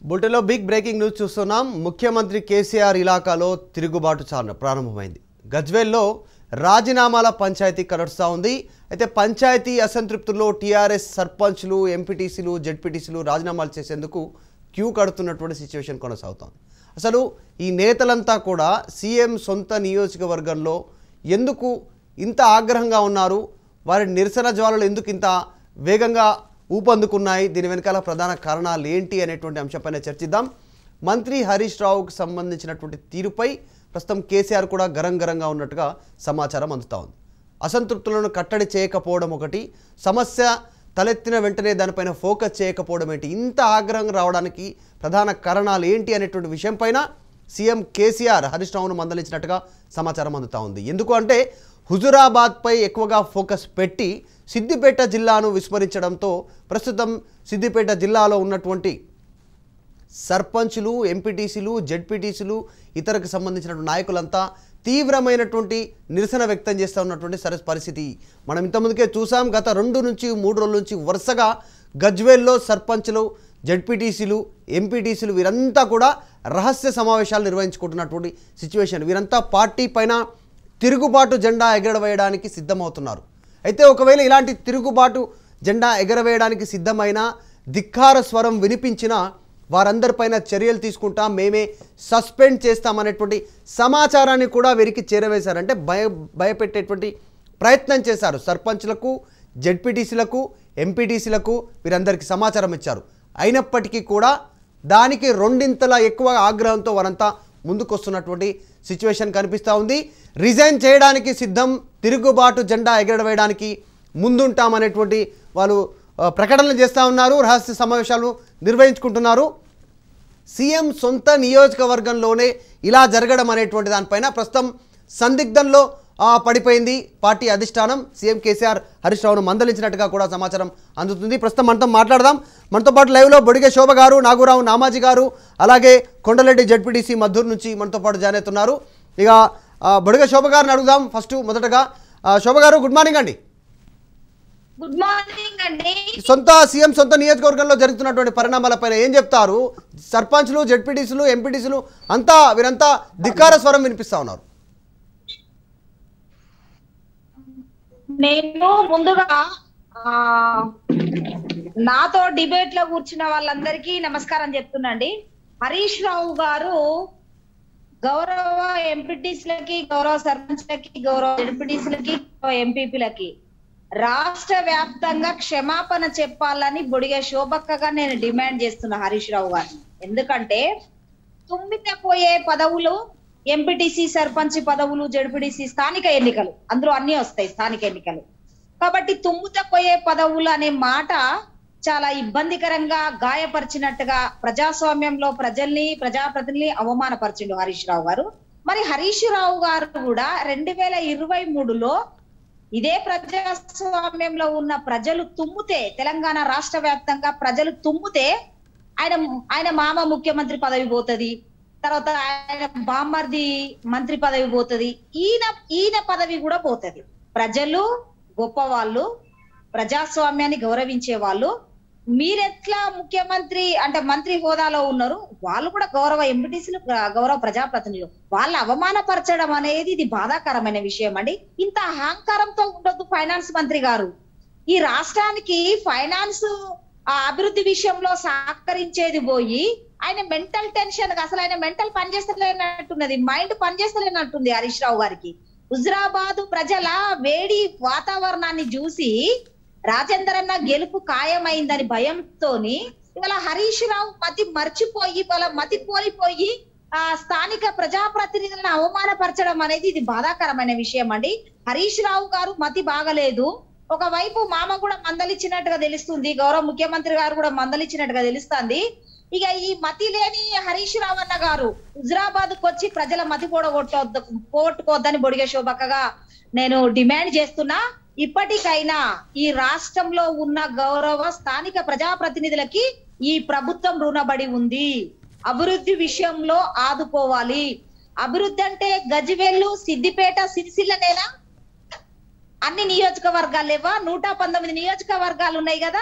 బులెటిన్లో big breaking news చూస్తున్నాం ముఖ్యమంత్రి కేసీఆర్ ఇలాకాలో తిరుగుబాటు చాలన ప్రారంభమైంది గజ్వేల్లో రాజీనామాల పంచాయతీ కలుస్తూ ఉంది అయితే పంచాయతీ అసంతృప్తుల్లో టీఆర్ఎస్ సర్పంచ్లు ఎంపీటీసీలు జెడ్పీటీసీలు రాజీనామాలు చేసేందుకు క్యూ కడుతున్నటువంటి సిచ్యువేషన్ కొనసాగుతోంది అసలు ఈ నేతలంతా కూడా సీఎం సొంత నియోజకవర్గంలో ఎందుకు ఇంత ఆగ్రహంగా ఉన్నారు వారి నిరసన జ్వాలలు ఎందుకు ఇంత వేగంగా ఊపందుకున్నాయి దీని వెనకాల ప్రధాన కారణాలు ఏంటి అనేటువంటి అంశంపైన చర్చిద్దాం మంత్రి హరీష్ రావుకు సంబంధించినటువంటి తీరుపై ప్రస్తుతం కేసీఆర్ కూడా గరం గరంగా ఉన్నట్టుగా సమాచారం అందుతా ఉంది అసంతృప్తులను కట్టడి చేయకపోవడం ఒకటి సమస్య తలెత్తిన వెంటనే దానిపైన ఫోకస్ చేయకపోవడం ఏంటి ఇంత ఆగ్రహం రావడానికి ప్రధాన కారణాలు ఏంటి అనేటువంటి విషయంపైన సీఎం కేసీఆర్ హరీష్ రావును మందలించినట్టుగా సమాచారం అందుతా ఉంది ఎందుకు అంటే హుజురాబాద్పై ఎక్కువగా ఫోకస్ పెట్టి సిద్దిపేట జిల్లాను విస్మరించడంతో ప్రస్తుతం సిద్దిపేట జిల్లాలో ఉన్నటువంటి సర్పంచులు ఎంపీటీసీలు జెడ్పీటీసీలు ఇతరకు సంబంధించినటువంటి నాయకులంతా తీవ్రమైనటువంటి నిరసన వ్యక్తం చేస్తూ ఉన్నటువంటి సరస్ పరిస్థితి మనం ఇంతకుముందుకే చూసాం గత రెండు నుంచి మూడు రోజుల నుంచి వరుసగా గజ్వేల్లో సర్పంచులు జెడ్పీటీసీలు ఎంపీటీసీలు వీరంతా కూడా రహస్య సమావేశాలు నిర్వహించుకుంటున్నటువంటి సిచ్యువేషన్ వీరంతా పార్టీ పైన తిరుగుబాటు జెండా ఎగరవేయడానికి సిద్ధమవుతున్నారు అయితే ఒకవేళ ఇలాంటి తిరుగుబాటు జెండా ఎగరవేయడానికి సిద్ధమైన ధిక్కార స్వరం వినిపించినా వారందరిపైన చర్యలు తీసుకుంటాం మేమే సస్పెండ్ చేస్తామనేటువంటి సమాచారాన్ని కూడా వీరికి చేరవేశారంటే భయ భయపెట్టేటువంటి ప్రయత్నం చేశారు సర్పంచ్లకు జెడ్పీటీసీలకు ఎంపీటీసీలకు వీరందరికీ సమాచారం ఇచ్చారు అయినప్పటికీ కూడా దానికి రెండింతల ఎక్కువ ఆగ్రహంతో వారంతా ముందుకొస్తున్నటువంటి సిచ్యువేషన్ కనిపిస్తూ ఉంది రిజైన్ చేయడానికి సిద్ధం తిరుగుబాటు జెండా ఎగరవేయడానికి ముందుంటామనేటువంటి వాళ్ళు ఆ, ప్రకటనలు చేస్తూ ఉన్నారు రహస్య సమావేశాలు నిర్వహించుకుంటున్నారు సీఎం సొంత నియోజకవర్గంలోనే ఇలా జరగడం అనేటువంటి దానిపైన ప్రస్తుతం సందిగ్ధంలో ఆ, పడిపోయింది పార్టీ అధిష్టానం సీఎం కేసీఆర్ హరీష్ రావును మందలించినట్టుగా కూడా సమాచారం అందుతుంది ప్రస్తుతం మనతో మాట్లాడదాం మనతో పాటు లైవ్లో బొడిగె శోభ గారు నాగూరావు నామాజీ గారు అలాగే కొండలెడ్డి జడ్పీటీసీ మధుర్ నుంచి మనతో పాటు జాయిన్ అవుతున్నారు ఇక ఆ, బొడిగె శోభ గారిని అడుగుదాం ఫస్ట్ మొదటగా ఆ, శోభ గారు గుడ్ మార్నింగ్ అండి గుడ్ మార్నింగ్ అండి సొంత సీఎం సొంత నియోజకవర్గంలో జరుగుతున్నటువంటి పరిణామాలపైన ఏం చెప్తారు సర్పంచ్లు జెడ్పీటీసీలు ఎంపీటీసీలు అంతా వీరంతా ధిక్కార స్వరం వినిపిస్తా ఉన్నారు నేను ముందుగా ఆ, నాతో డిబేట్ లో కూర్చున్న వాళ్ళందరికీ నమస్కారం చెప్తున్నాండి హరీష్ రావు గారు గౌరవ ఎంపీటీసీలకి గౌరవ సర్పంచ్లకి గౌరవ ఎంపీటీసీలకి గౌరవ ఎంపీపీలకి రాష్ట్ర వ్యాప్తంగా క్షమాపణ చెప్పాలని బొడిగ శోభక్కగా నేను డిమాండ్ చేస్తున్నా హరీష్ రావు గారిని ఎందుకంటే తుమ్మితే పోయే పదవులు ఎంపీటీసీ సర్పంచ్ పదవులు జడ్పీటీసీ స్థానిక ఎన్నికలు అందులో అన్ని వస్తాయి స్థానిక ఎన్నికలు కాబట్టి తుమ్ముత పోయే పదవులు అనే మాట చాలా ఇబ్బందికరంగా గాయపరిచినట్టుగా ప్రజాస్వామ్యంలో ప్రజల్ని ప్రజాప్రతినిధుల్ని అవమానపరిచిండు హరీష్ రావు గారు మరి హరీష్ రావు గారు కూడా రెండు వేల ఇరవై మూడులో ఇదే ప్రజాస్వామ్యంలో ఉన్న ప్రజలు తుమ్ముతే తెలంగాణ రాష్ట్ర వ్యాప్తంగా ప్రజలు తుమ్ముతే ఆయన ఆయన మామ ముఖ్యమంత్రి పదవి పోతది తర్వాత ఆయన బామ్మర్ది మంత్రి పదవి పోతది ఈయన ఈయన పదవి కూడా పోతది ప్రజలు గొప్పవాళ్ళు ప్రజాస్వామ్యాన్ని గౌరవించే వాళ్ళు మీరెట్లా ముఖ్యమంత్రి అంటే మంత్రి హోదాలో ఉన్నారు వాళ్ళు కూడా గౌరవ ఎంపీటీసీలు గౌరవ ప్రజాప్రతినిధులు వాళ్ళ అవమానపరచడం అనేది ఇది బాధాకరమైన విషయం అండి ఇంత అహంకారంతో ఉండొద్దు ఫైనాన్స్ మంత్రి గారు ఈ రాష్ట్రానికి ఫైనాన్స్ ఆ అభివృద్ధి విషయంలో సహకరించేది పోయి ఆయన మెంటల్ టెన్షన్ అసలు ఆయన మెంటల్ పనిచేస్తలేనట్టున్నది మైండ్ పనిచేస్తలేనట్టుంది హరీష్ రావు గారికి హుజరాబాద్ ప్రజల వేడి వాతావరణాన్ని చూసి రాజేందర్ అన్న గెలుపు ఖాయమైందని భయంతోని ఇవాళ హరీష్ రావు మతి మర్చిపోయి వాళ్ళ మతి కోల్పోయి ఆ స్థానిక ప్రజాప్రతినిధులను అవమానపరచడం అనేది ఇది బాధాకరమైన విషయం అండి హరీష్ రావు గారు మతి బాగలేదు ఒకవైపు మామ కూడా మందలిచ్చినట్టుగా తెలుస్తుంది గౌరవ ముఖ్యమంత్రి గారు కూడా మందలిచ్చినట్టుగా తెలుస్తుంది ఇక ఈ మతి లేని హరీష్ రావు అన్న గారు హుజరాబాద్ కు వచ్చి ప్రజల మతి కూడగొట్టొద్దు పోగొట్టుకోవద్దని బొడిగ శోభక్కగా నేను డిమాండ్ చేస్తున్నా ఇప్పటికైనా ఈ రాష్ట్రంలో ఉన్న గౌరవ స్థానిక ప్రజాప్రతినిధులకి ఈ ప్రభుత్వం రుణబడి ఉంది అభివృద్ధి విషయంలో ఆదుకోవాలి అభివృద్ధి అంటే గజివేళ్ళు సిద్దిపేట సిరిసిల్లనేనా అన్ని నియోజకవర్గాలు లేవా నూట పంతొమ్మిది నియోజకవర్గాలు ఉన్నాయి కదా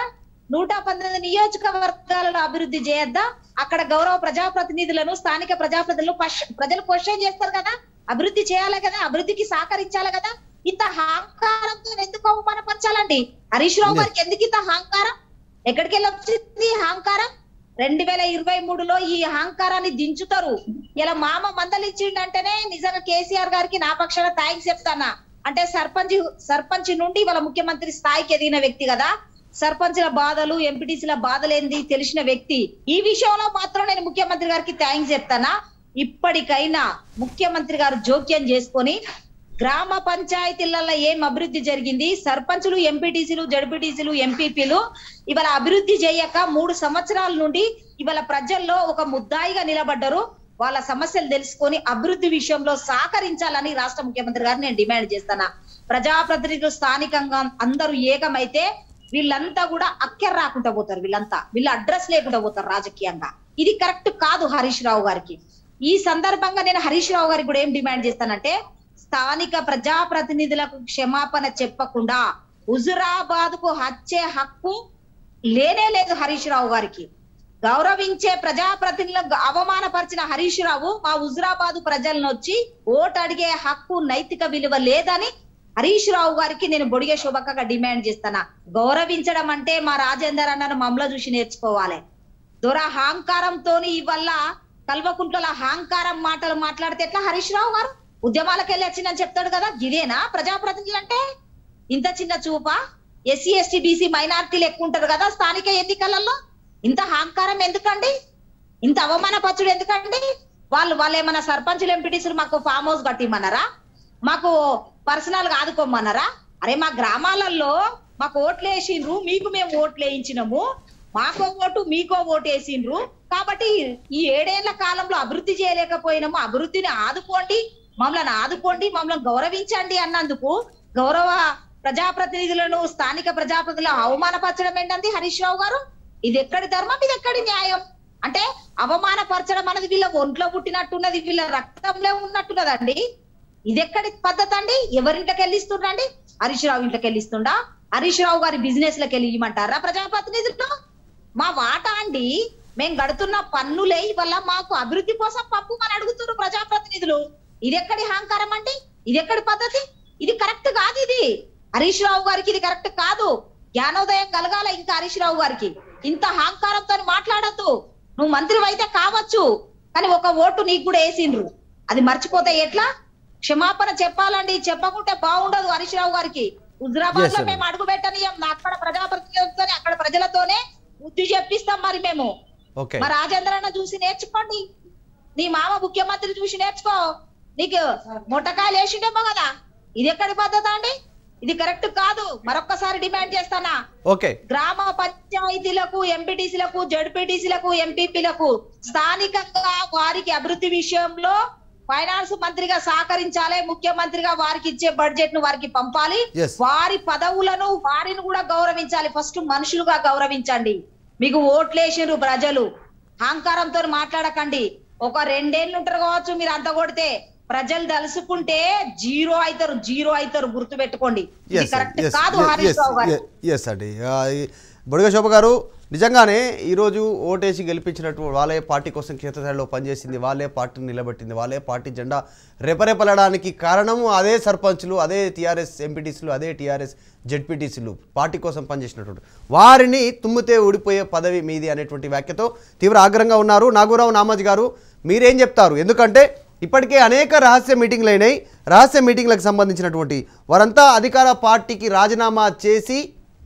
నూట పంతొమ్మిది నియోజకవర్గాలను అభివృద్ధి చేయొద్దా అక్కడ గౌరవ ప్రజాప్రతినిధులను స్థానిక ప్రజాప్రతినిధులు పష్- ప్రజలు క్వశ్చన్ చేస్తారు కదా అభివృద్ధి చేయాలి కదా అభివృద్ధికి సహకరించాలి కదా ఇంత అహంకారంతో ఎందుకు అవమానపరచాలండి హరీష్ రావు గారికి ఎందుకు ఇంత అహంకారం ఎక్కడికి వెళ్ళి వచ్చింది ఈ అహంకారం రెండు వేల ఇరవై మూడులో ఈ అహంకారాన్ని దించుతారు ఇలా మామ మందలిచ్చిండంటేనే నిజంగా కేసీఆర్ గారికి నా పక్షాన థ్యాంక్స్ చెప్తానా అంటే సర్పంచ్ సర్పంచ్ నుండి వాళ్ళ ముఖ్యమంత్రి స్థాయికి ఎదిగిన వ్యక్తి కదా సర్పంచ్ల బాధలు ఎంపీటీసీల బాధలు ఏంది తెలిసిన వ్యక్తి ఈ విషయంలో మాత్రం నేను ముఖ్యమంత్రి గారికి థ్యాంక్స్ చెప్తానా ఇప్పటికైనా ముఖ్యమంత్రి గారు జోక్యం చేసుకొని గ్రామ పంచాయతీలలో ఏం అభివృద్ధి జరిగింది సర్పంచులు ఎంపీటీసీలు జడ్పీటీసీలు ఎంపీపీలు ఇవాళ అభివృద్ధి చేయక మూడు సంవత్సరాల నుండి ఇవాళ ప్రజల్లో ఒక ముద్దాయిగా నిలబడ్డరు వాళ్ళ సమస్యలు తెలుసుకొని అభివృద్ధి విషయంలో సహకరించాలని రాష్ట్ర ముఖ్యమంత్రి గారు నేను డిమాండ్ చేస్తానా ప్రజాప్రతినిధులు స్థానికంగా అందరూ ఏకమైతే వీళ్ళంతా కూడా అక్కర రాకుండా పోతారు వీళ్ళంతా వీళ్ళ అడ్రస్ లేకుండా పోతారు రాజకీయంగా ఇది కరెక్ట్ కాదు హరీష్ రావు గారికి ఈ సందర్భంగా నేను హరీష్ రావు గారికి కూడా ఏం డిమాండ్ చేస్తానంటే స్థానిక ప్రజాప్రతినిధులకు క్షమాపణ చెప్పకుండా హుజురాబాద్ కు హచ్చే హక్కు లేనే లేదు హరీష్ రావు గారికి గౌరవించే ప్రజాప్రతినిధులకు అవమానపరిచిన హరీష్ రావు మా హుజురాబాద్ ప్రజలను వచ్చి ఓటు అడిగే హక్కు నైతిక విలువ లేదని హరీష్ రావు గారికి నేను బొడిగే శుభకగా డిమాండ్ చేస్తానా గౌరవించడం అంటే మా రాజేందర్ అన్నను మమ్మల్ని చూసి నేర్చుకోవాలి దొర అహంకారంతోని ఇవల్ల కల్వకుంట్ల అహంకారం మాటలు మాట్లాడితే ఎట్లా హరీష్ రావు గారు ఉద్యమాలకు వెళ్ళి వచ్చిందని చెప్తాడు కదా ఇదేనా ప్రజాప్రతినిధులు అంటే ఇంత చిన్న చూప ఎస్సీ ఎస్టీ బీసీ మైనార్టీలు ఎక్కువ ఉంటారు కదా స్థానిక ఎన్నికలలో ఇంత అహంకారం ఎందుకండి ఇంత అవమానపరచుడు ఎందుకండి వాళ్ళు వాళ్ళు ఏమన్నా సర్పంచులు ఎంపీటీసులు మాకు ఫామ్ హౌస్ కట్టిమన్నారా మాకు పర్సనల్ గా ఆదుకోమన్నారా అరే మా గ్రామాలలో మాకు ఓట్లు వేసిండ్రు మీకు మేము ఓట్లు వేయించినాము మాకో ఓటు మీకో ఓటు వేసిండ్రు కాబట్టి ఈ ఏడేళ్ల కాలంలో అభివృద్ధి చేయలేకపోయినాము అభివృద్ధిని ఆదుకోండి మమ్మల్ని ఆదుకోండి మమ్మల్ని గౌరవించండి అన్నందుకు గౌరవ ప్రజాప్రతినిధులను స్థానిక ప్రజాప్రతినిధులను అవమానపరచడం ఏంటండి హరీష్ రావు గారు ఇది ఎక్కడి ధర్మం ఇది ఎక్కడి న్యాయం అంటే అవమానపరచడం అనేది వీళ్ళ ఒంట్లో పుట్టినట్టున్నది వీళ్ళ రక్తంలో ఉన్నట్టున్నదండి ఇది ఎక్కడి పద్ధతి అండి ఎవరింట్లోకి వెళ్ళిస్తుండండి హరీష్ రావు ఇంట్లోకి వెళ్ళిస్తుండా హరీష్ రావు గారి బిజినెస్ లకి వెళ్ళి ఇవ్వమంటారా ప్రజాప్రతినిధులు మా వాటా అండి మేము గడుతున్న పన్నులే వల్ల మాకు అభివృద్ధి కోసం పంపు అని అడుగుతున్నారు ప్రజాప్రతినిధులు ఇది ఎక్కడి అహంకారం అండి ఇది ఎక్కడి పద్ధతి ఇది కరెక్ట్ కాదు ఇది హరీష్ రావు గారికి ఇది కరెక్ట్ కాదు జ్ఞానోదయం కలగాల ఇంకా హరీష్ రావు గారికి ఇంత అహంకారంతో మాట్లాడద్దు నువ్వు మంత్రి అయితే కావచ్చు కానీ ఒక ఓటు నీకు కూడా వేసిండ్రు అది మర్చిపోతే ఎట్లా క్షమాపణ చెప్పాలండి చెప్పకుంటే బాగుండదు హరీష్ రావు గారికి హుజరాబాద్ Yes, లో sir. మేము అడుగు పెట్టనియం అక్కడ ప్రజాప్రతినిధులతోనే అక్కడ ప్రజలతోనే బుద్ధి చెప్పిస్తాం మరి మేము ఓకే మా రాజేంద్ర అన్న చూసి నేర్చుకోండి నీ మామ ముఖ్యమంత్రి చూసి నేర్చుకో నీకు మొట్టకాయలు వేసిండేమో కదా ఇది ఎక్కడి పద్ధతి అండి ఇది కరెక్ట్ కాదు మరొక్కసారి డిమాండ్ చేస్తానా ఓకే గ్రామ పంచాయతీలకు ఎంపీటీసీలకు జడ్పీటీసీలకు ఎంపీపీలకు స్థానికంగా వారికి అభివృద్ధి విషయంలో ఫైనాన్స్ మంత్రిగా సహకరించాలి ముఖ్యమంత్రిగా వారికి ఇచ్చే బడ్జెట్ ను వారికి పంపాలి Yes. వారి పదవులను వారిని కూడా గౌరవించాలి ఫస్ట్ మనుషులుగా గౌరవించండి మీకు ఓట్లేసిర్రు ప్రజలు అహంకారంతో మాట్లాడకండి ఒక రెండేళ్ళు ఉంటారు కావచ్చు మీరు అంత కొడితే ప్రజలు తలుసుకుంటే జీరో అవుతారు జీరో అవుతారు గుర్తు పెట్టుకోండి ఇది ఎస్ కరెక్ట్ కాదు హరీష్ రావు గారు ఎస్ అండి ఆ, ఈ బొడిగ శోభ గారు నిజంగానే ఈరోజు ఓటేసి గెలిపించినట్టు వాళ్ళే పార్టీ కోసం క్షేత్రస్థాయిలో పనిచేసింది వాళ్ళే పార్టీని నిలబెట్టింది వాళ్ళే పార్టీ జెండా రెపరెపలడానికి కారణము అదే సర్పంచ్లు అదే టీఆర్ఎస్ ఎంపీటీసీలు అదే టీఆర్ఎస్ జెడ్పీటీసీలు పార్టీ కోసం పనిచేసినటువంటి వారిని తుమ్మితే ఊడిపోయే పదవి మీది అనేటువంటి వ్యాఖ్యతో తీవ్ర ఆగ్రహంగా ఉన్నారు నాగూరావు నామాజ్ గారు మీరేం చెప్తారు ఎందుకంటే ఇప్పటికే అనేక రహస్య మీటింగ్లు అయినాయి రహస్య మీటింగ్లకు సంబంధించినటువంటి వారంతా అధికార పార్టీకి రాజీనామా చేసి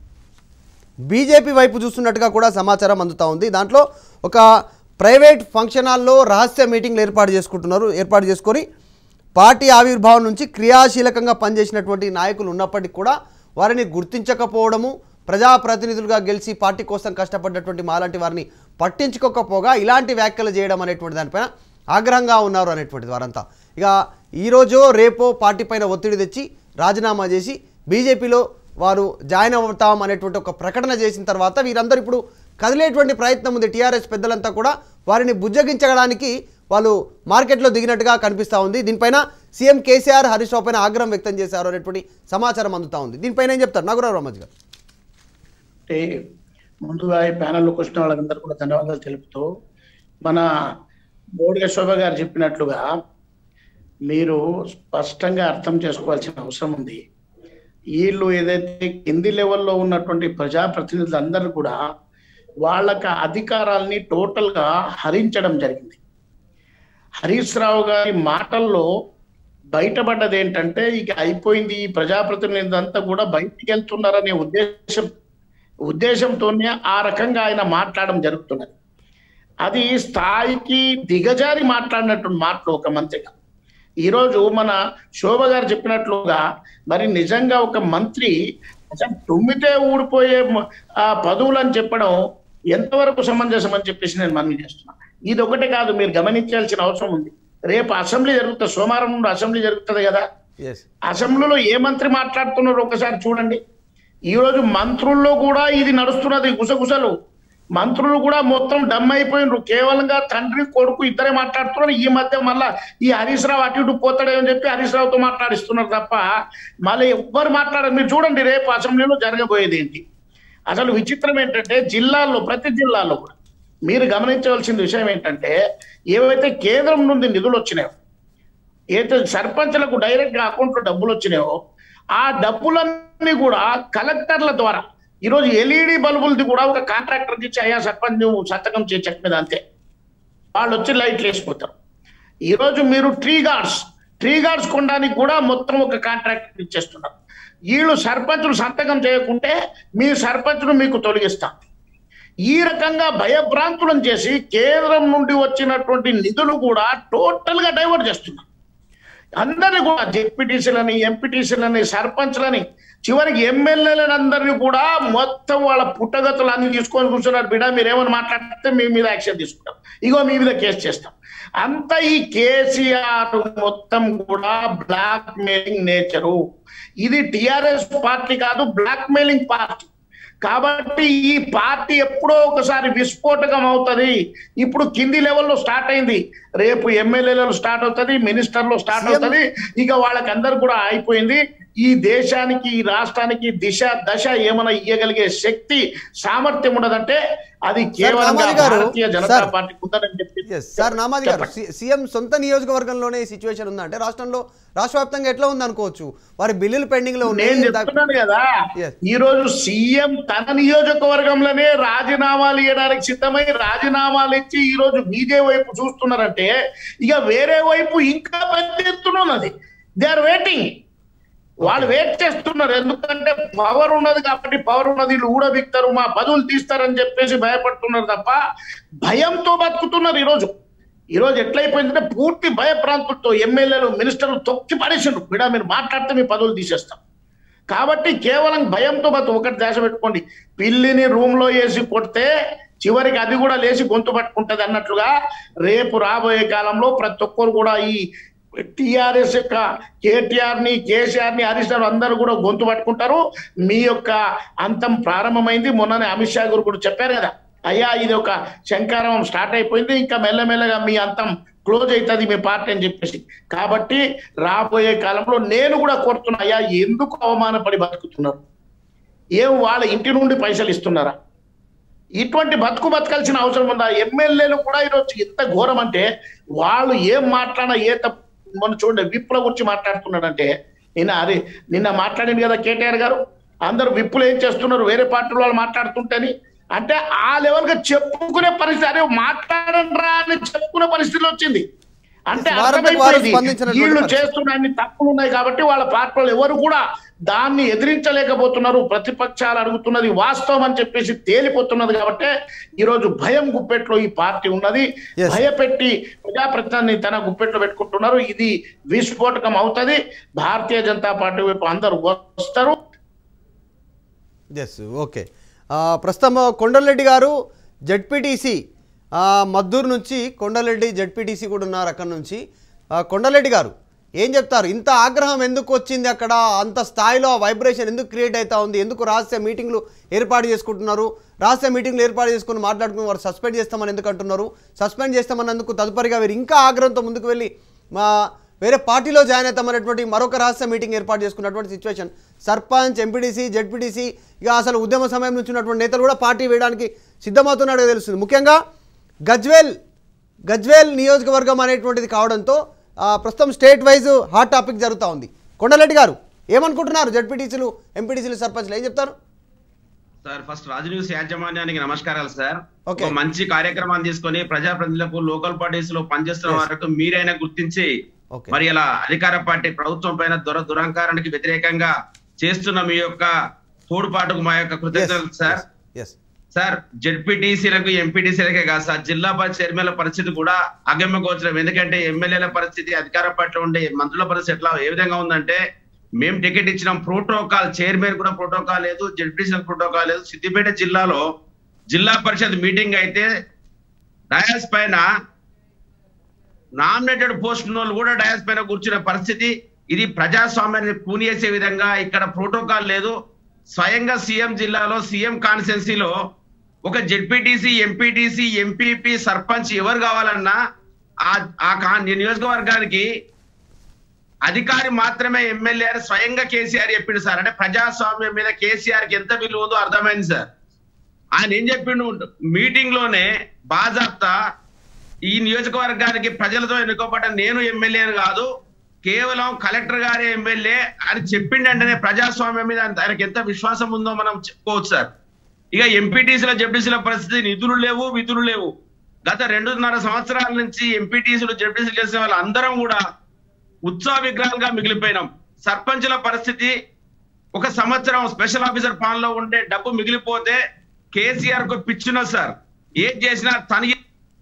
బీజేపీ వైపు చూస్తున్నట్టుగా కూడా సమాచారం అందుతూ ఉంది దాంట్లో ఒక ప్రైవేట్ ఫంక్షన్ హాల్లో రహస్య మీటింగ్లు ఏర్పాటు చేసుకుంటున్నారు ఏర్పాటు చేసుకొని పార్టీ ఆవిర్భావం నుంచి క్రియాశీలకంగా పనిచేసినటువంటి నాయకులు ఉన్నప్పటికీ కూడా వారిని గుర్తించకపోవడము ప్రజాప్రతినిధులుగా గెలిచి పార్టీ కోసం కష్టపడ్డటువంటి మాలాంటి వారిని పట్టించుకోకపోగా ఇలాంటి వ్యాఖ్యలు చేయడం అనేటువంటి దానిపైన ఆగ్రహంగా ఉన్నారు అనేటువంటిది వారంతా ఇక ఈరోజో రేపో పార్టీ పైన ఒత్తిడి తెచ్చి రాజీనామా చేసి బీజేపీలో వారు జాయిన్ అవుతాం అనేటువంటి ఒక ప్రకటన చేసిన తర్వాత వీరందరూ ఇప్పుడు కదిలేటువంటి ప్రయత్నం ఉంది టీఆర్ఎస్ పెద్దలంతా కూడా వారిని బుజ్జగించడానికి వాళ్ళు మార్కెట్లో దిగినట్టుగా కనిపిస్తూ ఉంది దీనిపైన సీఎం కేసీఆర్ హరీష్ రావు పైన ఆగ్రహం వ్యక్తం చేశారు అనేటువంటి సమాచారం అందుతూ ఉంది దీనిపైన ఏం చెప్తారు నాగరావు రామజ్ గారు అంటే ముందుగా ఈ ప్యానెల్లోకి వచ్చిన వాళ్ళందరూ కూడా ధన్యవాదాలు తెలుపుతూ మన బోడిగ శోభ గారు చెప్పినట్లుగా మీరు స్పష్టంగా అర్థం చేసుకోవాల్సిన అవసరం ఉంది వీళ్ళు ఏదైతే కింది లెవెల్లో ఉన్నటువంటి ప్రజాప్రతినిధులందరూ కూడా వాళ్ళకి అధికారాల్ని టోటల్ గా హరించడం జరిగింది హరీష్ రావు గారి మాటల్లో బయటపడ్డది ఏంటంటే ఇక అయిపోయింది ఈ ప్రజాప్రతినిధులంతా కూడా బయటికి వెళ్తున్నారనే ఉద్దేశం ఉద్దేశంతోనే ఆ రకంగా ఆయన మాట్లాడడం జరుగుతున్నది అది స్థాయికి దిగజారి మాట్లాడినట్టు మాటలు ఒక మంత్రిగా ఈరోజు మన శోభ గారు చెప్పినట్లుగా మరి నిజంగా ఒక మంత్రి అసలు తుమ్మితే ఊడిపోయే మ- ఆ పదవులని చెప్పడం ఎంతవరకు సమంజసం అని చెప్పేసి నేను మనవి చేస్తున్నాను ఇది ఒకటే కాదు మీరు గమనించాల్సిన అవసరం ఉంది రేపు అసెంబ్లీ జరుగుతుంది సోమవారం నుండి అసెంబ్లీ జరుగుతుంది కదా ఎస్ అసెంబ్లీలో ఏ మంత్రి మాట్లాడుతున్నారో ఒకసారి చూడండి ఈ రోజు మంత్రుల్లో కూడా ఇది నడుస్తున్నది గుసగుసలు మంత్రులు కూడా మొత్తం డమ్ అయిపోయినరు కేవలంగా తండ్రి కొడుకు ఇద్దరే మాట్లాడుతున్నారు ఈ మధ్య మళ్ళా ఈ హరీష్ రావు అటు ఇటు పోతాడేమని చెప్పి హరీష్ రావుతో మాట్లాడిస్తున్నారు తప్ప మళ్ళీ ఎవ్వరు మాట్లాడరు మీరు చూడండి రేపు అసెంబ్లీలో జరగబోయేది ఏంటి అసలు విచిత్రం ఏంటంటే జిల్లాల్లో ప్రతి జిల్లాలో కూడా మీరు గమనించవలసిన విషయం ఏంటంటే ఏవైతే కేంద్రం నుండి నిధులు వచ్చినాయో ఏదైతే సర్పంచ్లకు డైరెక్ట్ గా అకౌంట్ లో డబ్బులు వచ్చినాయో ఆ డబ్బులన్నీ కూడా కలెక్టర్ల ద్వారా ఈరోజు ఎల్ఈడి బల్బులది కూడా ఒక కాంట్రాక్టర్కి ఇచ్చి అయ్యా సర్పంచ్ నువ్వు సంతకం చేయి చెక్ మీద అంతే వాళ్ళు వచ్చి లైట్లు వేసిపోతారు ఈరోజు మీరు ట్రీ గార్డ్స్ ట్రీ గార్డ్స్ కొనడానికి కూడా మొత్తం ఒక కాంట్రాక్ట్ ఇచ్చేస్తున్నారు వీళ్ళు సర్పంచులు సంతకం చేయకుంటే మీ సర్పంచ్ను మీకు తొలగిస్తాం ఈ రకంగా భయభ్రాంతులను చేసి కేంద్రం నుండి వచ్చినటువంటి నిధులు కూడా టోటల్ గా డైవర్ట్ చేస్తున్నారు అందరినీ కూడా జెడ్పీటీసీలని ఎంపీటీసీలని సర్పంచ్లని చివరికి ఎమ్మెల్యేలని అందరినీ కూడా మొత్తం వాళ్ళ పుట్టగతులు అన్ని తీసుకొని కూర్చున్నారు బిడ్డ మీరు ఏమైనా మాట్లాడితే మీ మీద యాక్షన్ తీసుకుంటాం ఇగో మీ మీద కేసు చేస్తాం అంత ఈ కేసీఆర్ మొత్తం కూడా బ్లాక్ మెయిలింగ్ నేచరు ఇది టిఆర్ఎస్ పార్టీ కాదు బ్లాక్ మెయిలింగ్ పార్టీ కాబట్టి ఈ పార్టీ ఎప్పుడో ఒకసారి విస్ఫోటకం అవుతది ఇప్పుడు కింది లెవెల్లో స్టార్ట్ అయింది రేపు ఎమ్మెల్యేలలో స్టార్ట్ అవుతది మినిస్టర్లో స్టార్ట్ సీఎం అవుతది ఇక వాళ్ళకందరు కూడా అయిపోయింది ఈ దేశానికి ఈ రాష్ట్రానికి దిశ దశ ఏమైనా ఇయ్యగలిగే శక్తి సామర్థ్యం ఉన్నదంటే అది కేవలం నామాజీ గారు, భారతీయ జనతా సార్. పార్టీకి ఉందని చెప్పి ఎస్ సార్ నామాది గారు చెప్పండి. సి- సీఎం సొంత నియోజకవర్గంలోనే ఈ సిచ్యువేషన్ ఉందా అంటే రాష్ట్రంలో రాష్ట్ర వ్యాప్తంగా ఎట్లా ఉంది అనుకోవచ్చు వారి బిల్లులు పెండింగ్ లో నేను ఉన్నాయి దా- చెప్తున్నాను కదా Yes. ఈ రోజు సీఎం తన నియోజకవర్గంలోనే రాజీనామాలు ఇవ్వడానికి సిద్ధమై రాజీనామాలు ఇచ్చి ఈ రోజు బీజే వైపు చూస్తున్నారంటే ఇక వేరే వైపు ఇంకా పెద్ద ఎత్తున ఉన్నది దే ఆర్ వెయిటింగ్ వాళ్ళు వెయిట్ చేస్తున్నారు ఎందుకంటే పవర్ ఉన్నది కాబట్టి పవర్ ఉన్నది వీళ్ళు ఊడబిక్తారు మా పదవులు తీస్తారని చెప్పేసి భయపడుతున్నారు తప్ప భయంతో బతుకుతున్నారు ఈరోజు ఈరోజు ఎట్లయిపోయిందంటే పూర్తి భయప్రాంతులతో ఎమ్మెల్యేలు మినిస్టర్లు తొక్కి పడేసిండ్రు బిడా మీరు మాట్లాడితే మీ పదవులు తీసేస్తాం కాబట్టి కేవలం భయంతో బతు ఒకటి దేశ పెట్టుకోండి పిల్లిని రూమ్ లో వేసి కొడితే చివరికి అది కూడా లేచి గొంతు పట్టుకుంటది అన్నట్లుగా రేపు రాబోయే కాలంలో ప్రతి ఒక్కరు కూడా ఈ టిఆర్ఎస్ యొక్క కేటీఆర్ ని కేసీఆర్ ని హరీష్ రావు అందరూ కూడా గొంతు పట్టుకుంటారు మీ యొక్క అంతం ప్రారంభమైంది మొన్ననే అమిత్ షా గారు కూడా చెప్పారు కదా అయ్యా ఇది ఒక శంకారం స్టార్ట్ అయిపోయింది ఇంకా మెల్లమెల్లగా మీ అంతం క్లోజ్ అవుతుంది మీ పార్టీ అని చెప్పేసి కాబట్టి రాబోయే కాలంలో నేను కూడా కోరుతున్నా అయ్యా ఎందుకు అవమానపడి బతుకుతున్నారు ఏం వాళ్ళ ఇంటి నుండి పైసలు ఇస్తున్నారా ఇటువంటి బతుకు బతకాల్సిన అవసరం ఉందా ఎమ్మెల్యేలు కూడా ఈరోజు ఎంత ఘోరం అంటే వాళ్ళు ఏం మాట్లాడినా ఏ తప్పు మొన్న చూడండి విప్పుల గురించి మాట్లాడుతున్నాడంటే నిన్న అరే నిన్న మాట్లాడింది కదా కేటీఆర్ గారు అందరూ విప్పులు ఏం చేస్తున్నారు వేరే పార్టీల వాళ్ళు మాట్లాడుతుంటేని అంటే ఆ లెవెల్ గా చెప్పుకునే పరిస్థితి అరే మాట్లాడండి రా అని చెప్పుకునే పరిస్థితి వచ్చింది అంటే వారంతకు వారు అర్థమైపోయింది స్పందించినటువంటి వీళ్ళు పరిస్థితి. చేస్తున్న అన్ని తప్పులు ఉన్నాయి కాబట్టి వాళ్ళ పార్టీలు ఎవరు కూడా దాన్ని ఎదిరించలేకపోతున్నారు ప్రతిపక్షాలు అడుగుతున్నది వాస్తవం అని చెప్పేసి తేలిపోతున్నది కాబట్టి ఈ రోజు భయం గుప్పెట్లో ఈ పార్టీ ఉన్నది Yes. భయపెట్టి ప్రజాప్రతినిధిని తన గుప్పెట్లో పెట్టుకుంటున్నారు ఇది విస్ఫోటకం అవుతది భారతీయ జనతా పార్టీ వైపు అందరూ వస్తారు ఎస్ ఓకే ఆ, ప్రస్తుతం కొండలరెడ్డి గారు జడ్పీటీసీ మద్దూరు నుంచి కొండలరెడ్డి జడ్పీటీసీ కూడా ఉన్నారు అక్కడ నుంచి ఆ, కొండలరెడ్డి గారు ఏం చెప్తారు ఇంత ఆగ్రహం ఎందుకు వచ్చింది అక్కడ అంత స్థాయిలో వైబ్రేషన్ ఎందుకు క్రియేట్ అవుతా ఉంది ఎందుకు రహస్య మీటింగ్లు ఏర్పాటు చేసుకుంటున్నారు రహస్య మీటింగ్లు ఏర్పాటు చేసుకుని మాట్లాడుకుని వారు సస్పెండ్ చేస్తామని ఎందుకు అంటున్నారు సస్పెండ్ చేస్తామన్నందుకు తదుపరిగా వీరు ఇంకా ఆగ్రహంతో ముందుకు వెళ్ళి మా వేరే పార్టీలో జాయిన్ అవుతామనేటువంటి మరొక రహస్య మీటింగ్ ఏర్పాటు చేసుకున్నటువంటి సిచ్యువేషన్ సర్పంచ్ ఎంపీటీసీ జెడ్పీటీసీ ఇక అసలు ఉద్యమ సమయం నుంచి ఉన్నటువంటి నేతలు కూడా పార్టీ వేయడానికి సిద్ధమవుతున్నట్టుగా తెలుస్తుంది ముఖ్యంగా గజ్వేల్ గజ్వేల్ నియోజకవర్గం అనేటువంటిది కావడంతో ఆ, ప్రస్తుతం స్టేట్ వైజ్ హాట్ టాపిక్ జరుగుతూ ఉంది కొండలెడ్డి గారు ఏమనుకుంటున్నారు జెడ్పీటీసీలు ఎంపీటీసీలు సర్పంచ్లు ఏం చెప్తారు సార్ ఫస్ట్ రాజు న్యూస్ యాజమాన్యానికి నమస్కారాలు సార్ ఓకే. ఒక మంచి కార్యక్రమాన్ని తీసుకొని ప్రజాప్రతినిధులకు లోకల్ పార్టీస్ లో పనిచేస్తున్న Yes. వరకు మీరైనా గుర్తించి ఓకే. మరి ఇలా అధికార పార్టీ ప్రభుత్వం పైన దుర దురంకారానికి వ్యతిరేకంగా చేస్తున్న మీ యొక్క తోడ్పాటుకు మా యొక్క కృతజ్ఞతలు సార్ ఎస్ సార్ జెడ్పీటీసీలకు ఎంపీటీసీలకే కాదు సార్ జిల్లా పరిషత్ చైర్మన్ల పరిస్థితి కూడా అగమ్య గోచరం ఎందుకంటే ఎమ్మెల్యేల పరిస్థితి అధికార పార్టీలో ఉండే మంత్రుల పరిస్థితి ఎట్లా ఏ విధంగా ఉందంటే మేము టికెట్ ఇచ్చిన ప్రోటోకాల్ చైర్మన్ కూడా ప్రోటోకాల్ లేదు జెడ్పీసీ ప్రోటోకాల్ లేదు సిద్దిపేట జిల్లాలో జిల్లా పరిషత్ మీటింగ్ అయితే డయాస్ పైన నామినేటెడ్ పోస్ట్ ఉన్న వాళ్ళు కూడా డయాస్ పైన కూర్చునే పరిస్థితి ఇది ప్రజాస్వామ్యాన్ని కూనియేసే విధంగా ఇక్కడ ప్రోటోకాల్ లేదు స్వయంగా సీఎం జిల్లాలో సీఎం కాన్స్టిట్యున్సీలో ఒక జెడ్పీటీసీ ఎంపీటీసీ ఎంపీపీ సర్పంచ్ ఎవరు కావాలన్నా ఆ ఆ కా- నియోజకవర్గానికి అధికారి మాత్రమే ఎమ్మెల్యే అని స్వయంగా కేసీఆర్ చెప్పిండు సార్ అంటే ప్రజాస్వామ్యం మీద కేసీఆర్ కి ఎంత విలువ ఉందో అర్థమైంది సార్ ఆయన ఏం చెప్పిండు మీటింగ్ లోనే బాజాప్తా ఈ నియోజకవర్గానికి ప్రజలతో ఎన్నుకోబడ్డ నేను ఎమ్మెల్యే కాదు కేవలం కలెక్టర్ గారే ఎమ్మెల్యే అని చెప్పిండంటేనే ప్రజాస్వామ్యం మీద ఆయనకి ఎంత విశ్వాసం ఉందో మనం చెప్పుకోవచ్చు సార్ ఇక ఎంపీటీసీల జడ్పీసీల పరిస్థితి నిధులు లేవు విధులు లేవు గత రెండున్నర సంవత్సరాల నుంచి ఎంపీటీసీలు జడ్పీసీలు చేసిన వాళ్ళందరం కూడా ఉత్సవ విగ్రహాలుగా మిగిలిపోయినాం సర్పంచుల పరిస్థితి ఒక సంవత్సరం స్పెషల్ ఆఫీసర్ పాలనలో ఉండే డబ్బు మిగిలిపోతే కేసీఆర్ కు పిచ్చున సార్ ఏం చేసినా తనకి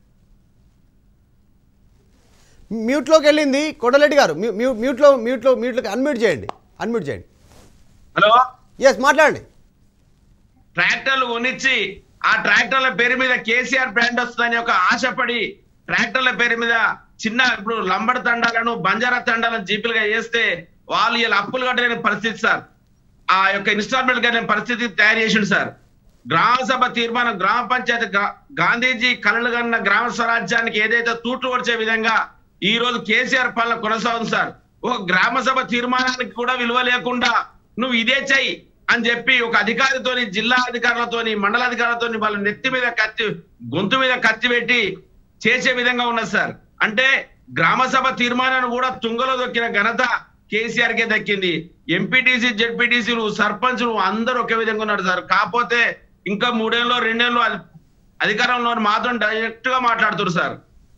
మ్యూట్లోకి వెళ్ళింది కొండలెడ్డి గారు మ్యూ- మ్యూ- మ్యూట్లో మ్యూట్లో మ్యూట్లోకి అన్మ్యూట్ చేయండి అన్మ్యూట్ చేయండి హలో ఎస్ మాట్లాడండి ట్రాక్టర్లు కొనిచ్చి ఆ ట్రాక్టర్ల పేరు మీద కేసీఆర్ బ్రాండ్ వస్తుందని ఒక ఆశపడి ట్రాక్టర్ల పేరు మీద చిన్న ఇప్పుడు లంబడ తండాలను బంజారా తండాలను జీపీలుగా చేస్తే వాళ్ళు ఇలా అప్పులు కట్టలేని పరిస్థితి సార్ ఆ యొక్క ఇన్స్టాల్మెంట్ కట్టలేని పరిస్థితి తయారు చేసిండు సార్ గ్రామ సభ తీర్మానం గ్రామ పంచాయతీ గా- గాంధీజీ కలలు కన్న గ్రామ స్వరాజ్యానికి ఏదైతే తూట్లు వచ్చే విధంగా ఈ రోజు కేసీఆర్ పాలన కొనసాగుతుంది సార్ ఒక గ్రామ సభ తీర్మానానికి కూడా విలువ లేకుండా నువ్వు ఇదే చెయ్యి అని చెప్పి ఒక అధికారితోని జిల్లా అధికారులతోని మండల అధికారులతోని వాళ్ళ నెత్తి మీద కత్తి గొంతు మీద కత్తి పెట్టి చేసే విధంగా ఉన్నది సార్ అంటే గ్రామ సభ తీర్మానాన్ని కూడా తుంగలో దొక్కిన ఘనత కేసీఆర్ కే దక్కింది ఎంపీటీసీ జెడ్పీటీసీలు సర్పంచులు అందరూ ఒకే విధంగా ఉన్నారు సార్ కాకపోతే ఇంకా మూడేళ్ళు రెండేళ్ళు అధి- అధికారంలో ఉన్న మాత్రం డైరెక్ట్ గా మాట్లాడుతున్నారు సార్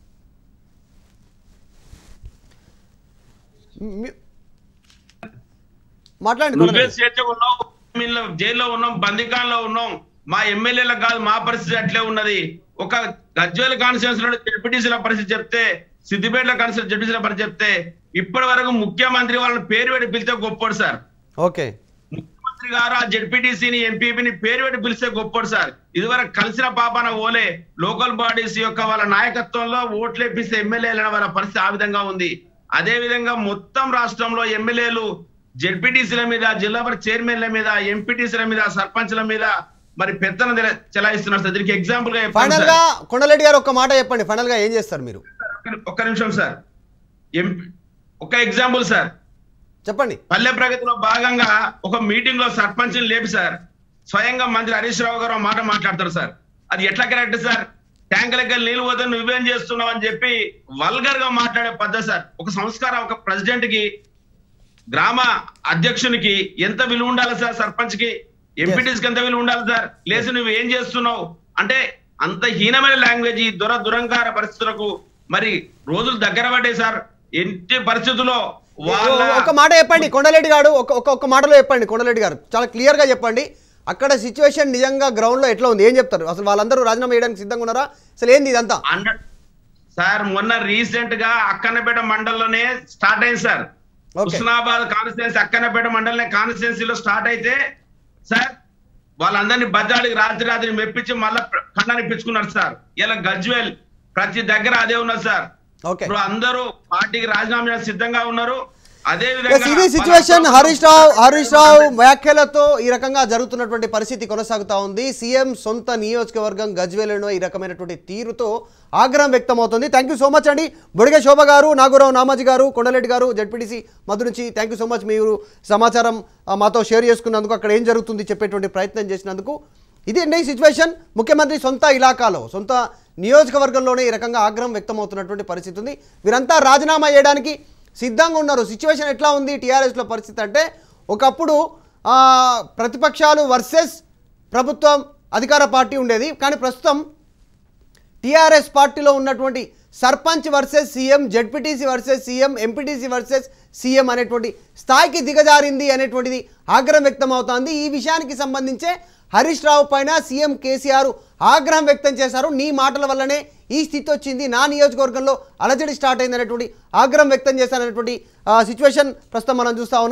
మ్యూ- మాట్లాడండి నువ్వే కొండలెడ్డి. స్వేచ్ఛగా ఉన్నావు మిల్ల- జైల్లో ఉన్నాం బందికాన్లో ఉన్నాం మా ఎమ్మెల్యేలకు కాదు మా పరిస్థితి అట్లే ఉన్నది ఒక గజ్వేల్ కాన్స్టిట్యూన్స్ లో జడ్పీటీసీల పరిస్థితి చెప్తే సిద్దిపేటల కాన్స్టిట్యూన్స్ జడ్పీసీల పరిస్థితి చెప్తే ఇప్పటి వరకు ముఖ్యమంత్రి వాళ్ళని పేరు పెట్టి పిలిస్తే గొప్పోడు సార్ ఓకే ముఖ్యమంత్రి గారు ఆ జడ్పీటీసీని ఎంపీపీని పేరు పెట్టి పిలిస్తే గొప్పోడు సార్ ఇదివరకు కలిసిన పాపాన ఓలే లోకల్ బాడీస్ యొక్క వాళ్ళ నాయకత్వంలో ఓట్లు వేపిస్తే ఎమ్మెల్యేల వాళ్ళ పరిస్థితి ఆ విధంగా ఉంది అదే విధంగా మొత్తం రాష్ట్రంలో ఎమ్మెల్యేలు జడ్పీటీసీల మీద జిల్లా పరిషత్ చైర్మన్ల మీద ఎంపీటీసీల మీద సర్పంచ్ల మీద మరి పెత్తనం చెల- చెలాయిస్తున్నారు సార్ దీనికి ఎగ్జాంపుల్ గా చెప్పాను ఫైనల్ సార్. గా కొండలెడ్డి గారు ఒక మాట చెప్పండి ఫైనల్ గా ఏం చేస్తారు మీరు ఒక్క- ఒక్క నిమిషం సార్ ఎంపీ ఒక ఎగ్జాంపుల్ సార్ చెప్పండి పల్లె ప్రగతిలో భాగంగా ఒక మీటింగ్ లో సర్పంచ్ లేపి సార్ స్వయంగా మంత్రి హరీష్ రావు గారు ఒక మాట మాట్లాడతారు సార్ అది ఎట్లా కరెక్ట్ సార్ ట్యాంకులకి వెళ్ళి నీళ్ళు పోతే నువ్వేం చేస్తున్నావు అని చెప్పి వల్గర్ గా మాట్లాడే పద్ధతి సార్ ఒక సంస్కారం ఒక ప్రెసిడెంట్ కి గ్రామ అధ్యక్షునికి ఎంత విలువ ఉండాలి సార్ సర్పంచ్ కి ఎంపీటీస్ కి ఎంత విలువ ఉండాలి సార్ లేచి నువ్వు ఏం చేస్తున్నావు అంటే అంత హీనమైన లాంగ్వేజ్ ఈ దుర దురంకార పరిస్థితులకు మరి రోజులు దగ్గర పడ్డాయి సార్ ఎట్టి పరిస్థితుల్లో వాళ్ళ ఒక మాట చెప్పండి కొండలెడ్డి గారు ఒక ఒక ఒక మాటలో చెప్పండి కొండలెడ్డి గారు చాలా క్లియర్ గా చెప్పండి అక్కడ సిచ్యువేషన్ నిజంగా గ్రౌండ్ లో ఎట్లా ఉంది ఏం చెప్తారు అసలు వాళ్ళందరూ రాజీనామా చేయడానికి సిద్ధంగా ఉన్నారా అసలు ఏంది ఇదంతా హండ్రెడ్ సార్ మొన్న రీసెంట్ గా అక్కన్నపేట మండలంలోనే స్టార్ట్ అయింది sir Okay. Husnabad constituency Akkannapeta మండలనే కాన్స్టిట్యున్సీలో స్టార్ట్ అయితే సార్ వాళ్ళందరినీ బజార్కి రాత్రి రాత్రి మెప్పించి మళ్ళా కన్ననిప్పించుకున్నారు సార్ ఇలా గజ్వేల్ ప్రతి దగ్గర అదే ఉన్నది సార్ ఓకే ఇప్పుడు అందరూ పార్టీకి రాజీనామా చేయడానికి సిద్ధంగా ఉన్నారు అదే Yes, విధంగా ఇది సిచ్యువేషన్ వాళ్ళ- హరీష్ రావు హరీష్ రావు వ్యాఖ్యలతో ఈ రకంగా జరుగుతున్నటువంటి పరిస్థితి కొనసాగుతా ఉంది సీఎం సొంత నియోజకవర్గం గజ్వేలలో ఈ రకమైనటువంటి తీరుతో ఆగ్రహం వ్యక్తమవుతుంది థ్యాంక్ యూ సో మచ్ అండి బొడిగె శోభ గారు నాగూరావు నామాజీ గారు కొండలెడ్డి గారు జడ్పీటీసీ మధు నుంచి థ్యాంక్ యూ సో మచ్ మీరు సమాచారం ఆ, మాతో షేర్ చేసుకున్నందుకు అక్కడ ఏం జరుగుతుంది చెప్పేటువంటి ప్రయత్నం చేసినందుకు ఇది అండి సిచ్యువేషన్ ముఖ్యమంత్రి సొంత ఇలాకాలో సొంత నియోజకవర్గంలోనే ఈ రకంగా ఆగ్రహం వ్యక్తమవుతున్నటువంటి పరిస్థితి ఉంది వీరంతా రాజీనామా చేయడానికి సిద్ధంగా ఉన్నారు సిచ్యువేషన్ ఎట్లా ఉంది టీఆర్ఎస్లో పరిస్థితి అంటే ఒకప్పుడు ఆ, ప్రతిపక్షాలు వర్సెస్ ప్రభుత్వం అధికార పార్టీ ఉండేది కానీ ప్రస్తుతం టీఆర్ఎస్ పార్టీలో ఉన్నటువంటి sarpanch versus CM ZPTC versus CM MPTC versus CM అనేటువంటి స్థాయికి దిగజారింది అనేటువంటిది ఆగ్రహం వ్యక్తం అవుతోంది ఈ విషయానికి సంబంధించే హరీష్ రావు పైన సీఎం కేసీఆర్ ఆగ్రహం వ్యక్తం చేశారు నీ మాటల వల్లనే ఈ స్థితి వచ్చింది నా నియోజకవర్గంలో అలజడి స్టార్ట్ అయింది అనేటువంటి ఆగ్రహం వ్యక్తం చేశారనేటువంటి సిచ్యువేషన్ ప్రస్తుతం మనం చూస్తా ఉన్నాం